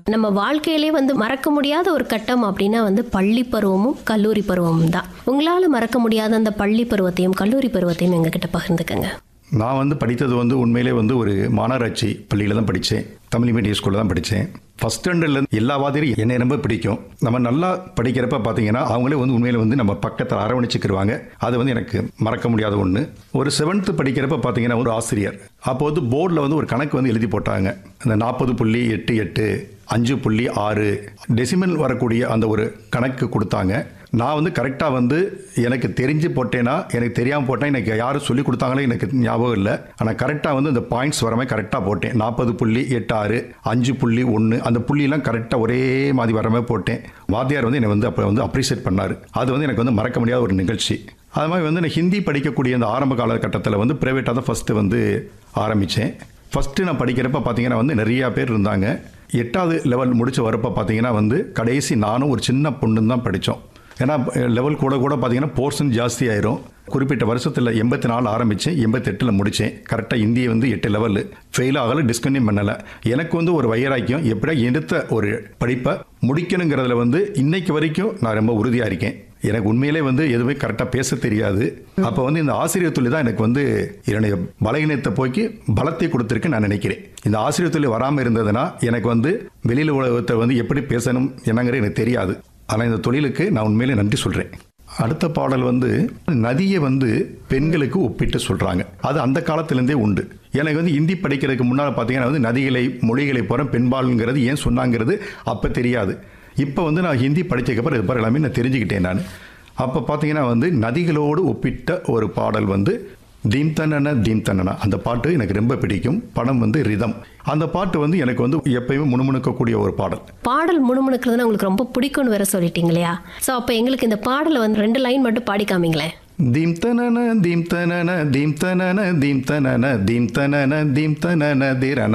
நம்ம வாழ்க்கையிலே வந்து மறக்க முடியாத ஒரு கட்டம் அப்படின்னா வந்து பள்ளி பருவமும் கல்லூரி பருவமும் தான் உங்களால் மறக்க முடியாத அந்த பள்ளி பருவத்தையும் கல்லூரி பருவத்தையும் எங்ககிட்ட பகிர்ந்துக்கங்க நான் வந்து படித்தது வந்து உண்மையிலே வந்து ஒரு மாநகராட்சி பள்ளியில் தான் படித்தேன் தமிழ் மீடியம் ஸ்கூலில் தான் படித்தேன் ஃபஸ்ட் ஸ்டாண்டர்ட்லேருந்து எல்லா வாதியும் என்னை ரொம்ப பிடிக்கும் நம்ம நல்லா படிக்கிறப்ப பார்த்தீங்கன்னா அவங்களே வந்து உண்மையில வந்து நம்ம பக்கத்தில் அரவணைச்சிக்கிருவாங்க அது வந்து எனக்கு மறக்க முடியாத ஒன்று ஒரு செவன்த்து படிக்கிறப்ப பார்த்தீங்கன்னா ஒரு ஆசிரியர் அப்போ வந்து போர்டில் வந்து ஒரு கணக்கு வந்து எழுதி போட்டாங்க அந்த நாற்பது புள்ளி எட்டு எட்டு அஞ்சு புள்ளி ஆறு டெசிமல் வரக்கூடிய அந்த ஒரு கணக்கு கொடுத்தாங்க நான் வந்து கரெக்டாக வந்து எனக்கு தெரிஞ்சு போட்டேன்னா எனக்கு தெரியாமல் போட்டேன் எனக்கு யாரும் சொல்லி கொடுத்தாங்களே எனக்கு ஞாபகம் இல்லை ஆனால் கரெக்டாக வந்து இந்த பாயிண்ட்ஸ் வரமே கரெக்டாக போட்டேன் நாற்பது புள்ளி எட்டு ஆறு அஞ்சு புள்ளி ஒன்று அந்த புள்ளியெல்லாம் கரெக்டாக ஒரே மாதிரி வரமே போட்டேன் வாத்தியார் வந்து என்னை வந்து அப்போ வந்து அப்ரிஷியேட் பண்ணார் அது வந்து எனக்கு வந்து மறக்க முடியாத ஒரு நிகழ்ச்சி அது மாதிரி வந்து நான் ஹிந்தி படிக்கக்கூடிய அந்த ஆரம்ப காலகட்டத்தில் வந்து ப்ரைவேட்டாக தான் ஃபஸ்ட்டு வந்து ஆரம்பித்தேன் ஃபஸ்ட்டு நான் படிக்கிறப்ப பார்த்தீங்கன்னா வந்து நிறையா பேர் இருந்தாங்க எட்டாவது லெவல் முடிச்ச வரப்போ பார்த்தீங்கன்னா வந்து கடைசி நானும் ஒரு சின்ன பொண்ணு தான் படித்தோம் ஏன்னா லெவல் கூட கூட பார்த்தீங்கன்னா போர்ஷன் ஜாஸ்தி ஆயிரும் குறிப்பிட்ட வருஷத்தில் எண்பத்தி நாலு ஆரம்பித்தேன் எண்பத்தெட்டில் முடித்தேன் கரெக்டாக இந்திய வந்து எட்டு லெவலு ஃபெயில் ஆகலை டிஸ்கன்டினியூ பண்ணலை எனக்கு வந்து ஒரு வைராக்கியம் எப்படியா எடுத்த ஒரு படிப்பை முடிக்கணுங்கிறதுல வந்து இன்னைக்கு வரைக்கும் நான் ரொம்ப உறுதியாக இருக்கேன் எனக்கு உண்மையிலே வந்து எதுவுமே கரெக்டாக பேச தெரியாது அப்போ வந்து இந்த ஆசிரியர் தொழில் தான் எனக்கு வந்து என்னுடைய பலகீனத்தை போக்கி பலத்தை கொடுத்துருக்கு நான் நினைக்கிறேன் இந்த ஆசிரியர் தொழில் வராமல் இருந்ததுன்னா எனக்கு வந்து வெளியில் உலகத்தை வந்து எப்படி பேசணும் என்னங்கிறது எனக்கு தெரியாது ஆனால் இந்த தொழிலுக்கு நான் உண்மையிலே நன்றி சொல்கிறேன் அடுத்த பாடல் வந்து நதியை வந்து பெண்களுக்கு ஒப்பிட்டு சொல்கிறாங்க அது அந்த காலத்திலேருந்தே உண்டு எனக்கு வந்து ஹிந்தி படிக்கிறதுக்கு முன்னால் பார்த்தீங்கன்னா வந்து நதிகளை மொழிகளை போகிற பெண்பாலுங்கிறது ஏன் சொன்னாங்கிறது அப்போ தெரியாது இப்போ வந்து நான் ஹிந்தி படித்ததுக்கப்புறம் இது பாரு எல்லாமே நான் தெரிஞ்சுக்கிட்டேன் நான் அப்போ பார்த்தீங்கன்னா வந்து நதிகளோடு ஒப்பிட்ட ஒரு பாடல் வந்து தீம் தன்னன தீம் தன்னன அந்த பாட்டு எனக்கு ரொம்ப பிடிக்கும் படம் வந்து ரிதம் அந்த பாட்டு வந்து எனக்கு வந்து எப்பயுமே முணுமுணுக்கக்கூடிய ஒரு பாடல் பாடல் முணுமுணுக்கிறதுனா உங்களுக்கு ரொம்ப பிடிக்கும்னு வேற சொல்லிட்டீங்க இல்லையா ஸோ அப்போ எங்களுக்கு இந்த பாடலை வந்து ரெண்டு லைன் மட்டும் பாடி காமிங்களேன் தீம் தனன தீம் தனன தீம் தனன தீம் தனன தீம் தனன தீம் தனன திரண